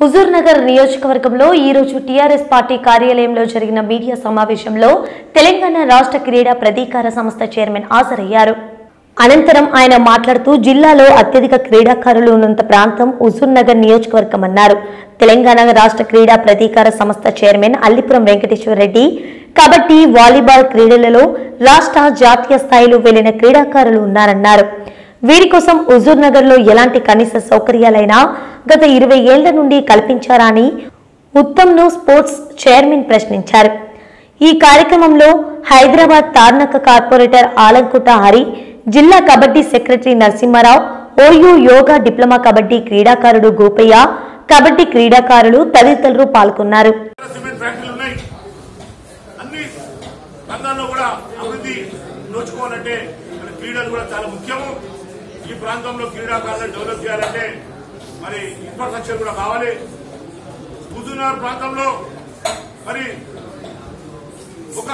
హుజూర్ నగర్ నియోజకవర్గంలో ఈ రోజు టీఆర్ఎస్ పార్టీ కార్యాలయంలో జరిగిన మీడియా సమావేశంలో తెలంగాణ రాష్ట్ర క్రీడా ప్రాధికార సంస్థ చైర్మన్ హాజరయ్యారు అనంతరం ఆయన మాట్లాడుతూ జిల్లాలో అత్యధిక క్రీడాకారులు ఉన్నంత ప్రాంతం హుజూర్ నగర్ నియోజకవర్గం అన్నారు తెలంగాణ రాష్ట్ర క్రీడా ప్రాధికార సంస్థ చైర్మన్ అల్లిపురం వెంకటేశ్వర రెడ్డి కబడ్డీ వాలీబాల్ క్రీడలలో రాష్ట్ర జాతీయ స్థాయిలో వెళ్లిన క్రీడాకారులు ఉన్నారన్నారు వీరి కోసం హుజూర్ నగర్ లో ఎలాంటి కనీస సౌకర్యాలైనా గత ఇరవై ఏళ్ల నుండి కల్పించారా అని ఉత్తమ్ ను స్పోర్ట్స్ చైర్మన్ ప్రశ్నించారు ఈ కార్యక్రమంలో హైదరాబాద్ తార్నక కార్పొరేటర్ ఆలంకుట హరి జిల్లా kabaddi secretary Narasimharao OU yoga diploma kabaddi క్రీడాకారుడు గోపయ్య కబడ్డీ క్రీడాకారులు తదితరులు పాల్గొన్నారు సిమెంట్ ఫ్యాక్టరీలు ఉన్నాయి అన్ని రంగాల్లో కూడా అభివృద్ధి నోచుకోవాలంటే మరి క్రీడలు కూడా చాలా ముఖ్యము ఈ ప్రాంతంలో క్రీడాకారులను డెవలప్ చేయాలంటే మరి ఇన్ఫ్రాస్ట్రక్చర్ కూడా కావాలి హుజూర్నగర్ ప్రాంతంలో మరి ఒక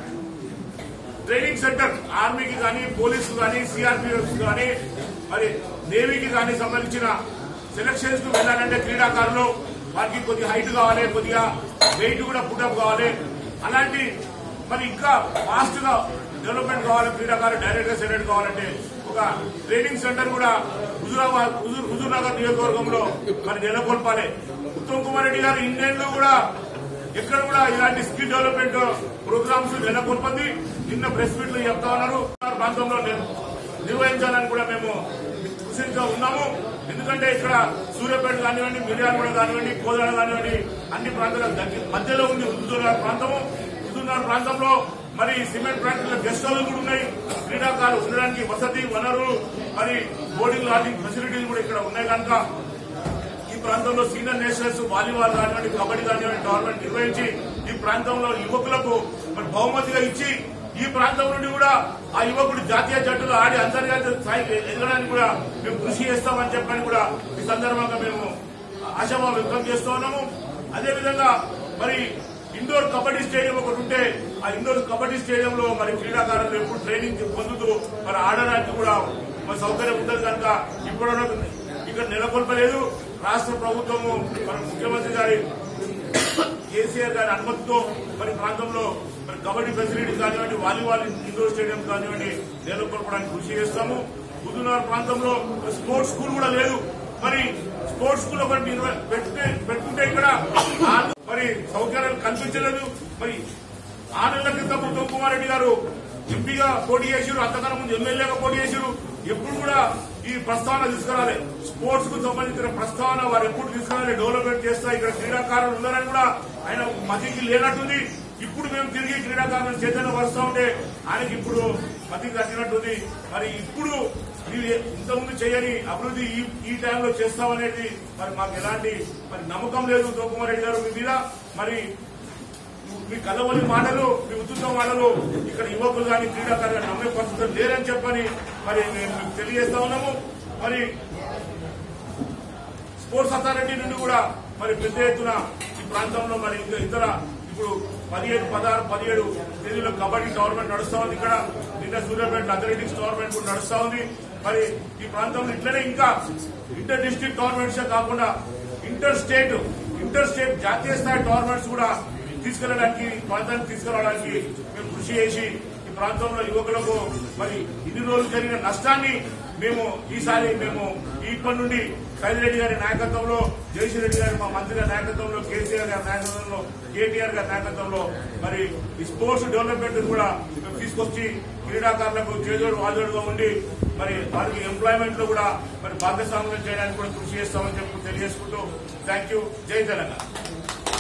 ట్రైనింగ్ సెంటర్ ఆర్మీకి కానీ పోలీసు కానీ సిఆర్పిఎఫ్ కానీ మరి నేవీకి కానీ సంబంధించిన సెలక్షన్స్ కు వెళ్ళాలంటే క్రీడాకారులు వారికి కొద్దిగా హైట్ కావాలి కొద్దిగా వెయిట్ కూడా పుటప్ కావాలి అలాంటి మరి ఇంకా ఫాస్ట్ గా డెవలప్మెంట్ కావాలి క్రీడాకారులు డైరెక్ట్ గా సెలెక్ట్ కావాలంటే ఒక ట్రైనింగ్ సెంటర్ కూడా హుజూరాబాద్ హుజూర్ హుజూర్ నగర్ నియోజకవర్గంలో మరి నెలకొల్పాలి ఉత్తమ్ కుమార్ రెడ్డి గారు ఇన్నేళ్లు కూడా ఎక్కడ కూడా ఇలాంటి స్కిల్ డెవలప్మెంట్ ప్రోగ్రామ్స్ నెలకొల్పంది నిన్న ప్రెస్ మీట్ లో చెప్తా ఉన్నారు ఆ ప్రాంతంలో నిర్- నిర్వహించాలని కూడా మేము కృషిగా ఉన్నాము ఎందుకంటే ఇక్కడ సూర్యాపేట కానివ్వండి మిర్యాలగూడ కానివ్వండి కోదాడ కానివ్వండి అన్ని ప్రాంతాలకు దగ్గర మధ్యలో ఉంది హుజూర్నగర్ ప్రాంతము హుజూర్నగర్ ప్రాంతంలో మరి సిమెంట్ ఫ్యాక్టరీలో గెస్ట్ హౌస్ కూడా ఉన్నాయి క్రీడాకారులు ఉండడానికి వసతి వనరులు మరి బోర్డింగ్ లాడ్జింగ్ ఫెసిలిటీలు కూడా ఇక్కడ ఉన్నాయి కనుక ఈ ప్రాంతంలో సీనియర్ నేషనల్స్ వాలీబాల్ కానివ్వండి కబడ్డీ కానివ్వండి టోర్నమెంట్ నిర్వహించి ఈ ప్రాంతంలో యువకులకు మరి బహుమతిగా ఇచ్చి ఈ ప్రాంతం నుండి కూడా ఆ యువకుడు జాతీయ జట్టులో ఆడి అంతర్జాతీయ స్థాయికి ఎదగడానికి కూడా మేము కృషి చేస్తామని చెప్పని కూడా ఈ సందర్భంగా మేము ఆశాభావం వ్యక్తం చేస్తూ ఉన్నాము అదేవిధంగా మరి ఇండోర్ కబడ్డీ స్టేడియం ఒకటి ఉంటే ఆ ఇండోర్ కబడ్డీ స్టేడియంలో మరి క్రీడాకారులు ఎప్పుడు ట్రైనింగ్ పొందుతూ మరి ఆడడానికి కూడా మరి సౌకర్యం ఉండదు కనుక ఇప్పుడు ఇక్కడ నెలకొల్పలేదు రాష్ట్ర ప్రభుత్వము మన ముఖ్యమంత్రి గారి కేసీఆర్ గారి అనుమతితో మరి ప్రాంతంలో మరి కబడ్డీ ఫెసిలిటీస్ కానివ్వండి వాలీబాల్ ఇండోర్ స్టేడియం కానివ్వండి నెలకొల్పడానికి కృషి చేస్తాము హుజూర్నగర్ ప్రాంతంలో స్పోర్ట్స్ స్కూల్ కూడా లేదు మరి స్పోర్ట్స్ స్కూల్ ఒకటి నిర్వ- పెట్టుకుంటే పెట్టుకుంటే ఇక్కడ ఆ- మరి సౌకర్యాలు కల్పించలేదు మరి ఆరు నెలల క్రితం ఉత్తమ్ కుమార్ రెడ్డి గారు ఎంపీగా పోటీ చేశారు అంతకన్నా ముందు ఎమ్మెల్యేగా పోటీ చేశారు ఎప్పుడు కూడా ఈ ప్రస్తావన తీసుకురాలి స్పోర్ట్స్ కు సంబంధించిన ప్రస్తావన వారు ఎప్పుడు తీసుకురాలి డెవలప్మెంట్ చేస్తా ఇక్కడ క్రీడాకారులు ఉన్నారని కూడా ఆయన మతికి లేనట్టుంది ఇప్పుడు మేము తిరిగి క్రీడాకారులను చైతన్య పరుస్తా ఉంటే ఆయనకి ఇప్పుడు మతికి కట్టినట్టుంది మరి ఇప్పుడు మీరు ఇంతకుముందు చేయని అభివృద్ధి ఈ ఈ టైంలో చేస్తామనేది మరి మాకు ఎలాంటి మరి నమ్మకం లేదు ఉత్తమ్ కుమార్ రెడ్డి గారు మీ మీద మరి మీ కలవని మాటలు మీ ఉద్దుత మాటలు ఇక్కడ యువకులు కానీ క్రీడాకారులు కానీ నమ్మే పరిస్థితులు లేరని చెప్పని మరి మేము మీకు తెలియజేస్తా ఉన్నాము మరి స్పోర్ట్స్ అథారిటీ నుండి కూడా మరి పెద్ద ఎత్తున ఈ ప్రాంతంలో మరి ఇంకా ఇతర ఇప్పుడు పదిహేడు పదహారు పదిహేడు తేదీలో కబడ్డీ టోర్నమెంట్ నడుస్తా ఉంది ఇక్కడ నిన్న సూర్యాపేట అథ్లెటిక్స్ టోర్నమెంట్ కూడా నడుస్తా ఉంది మరి ఈ ప్రాంతంలో ఇట్లనే ఇంకా ఇంటర్ డిస్ట్రిక్ట్ టోర్నమెంట్స్ కాకుండా ఇంటర్ స్టేట్ ఇంటర్ స్టేట్ జాతీయ స్థాయి టోర్నమెంట్స్ కూడా తీసుకెళ్ళడానికి ప్రాంతానికి తీసుకురావడానికి మేము కృషి చేసి ఈ ప్రాంతంలో యువకులకు మరి ఇన్ని రోజులు జరిగిన నష్టాన్ని మేము ఈసారి మేము ఇప్పటి నుండి సైదిరెడ్డి గారి నాయకత్వంలో జయశ్రీ రెడ్డి గారి మా మంత్రి గారి నాయకత్వంలో కేసీఆర్ గారి నాయకత్వంలో కేటీఆర్ గారి నాయకత్వంలో మరి ఈ స్పోర్ట్స్ డెవలప్మెంట్ కూడా మేము తీసుకొచ్చి క్రీడాకారులకు చేదోడు వాదోడుగా ఉండి మరి వారికి ఎంప్లాయ్మెంట్ లో కూడా మరి భాగస్వామ్యం చేయడానికి కూడా కృషి చేస్తామని చెప్పి తెలియజేసుకుంటూ థ్యాంక్ యూ జై తెలంగాణ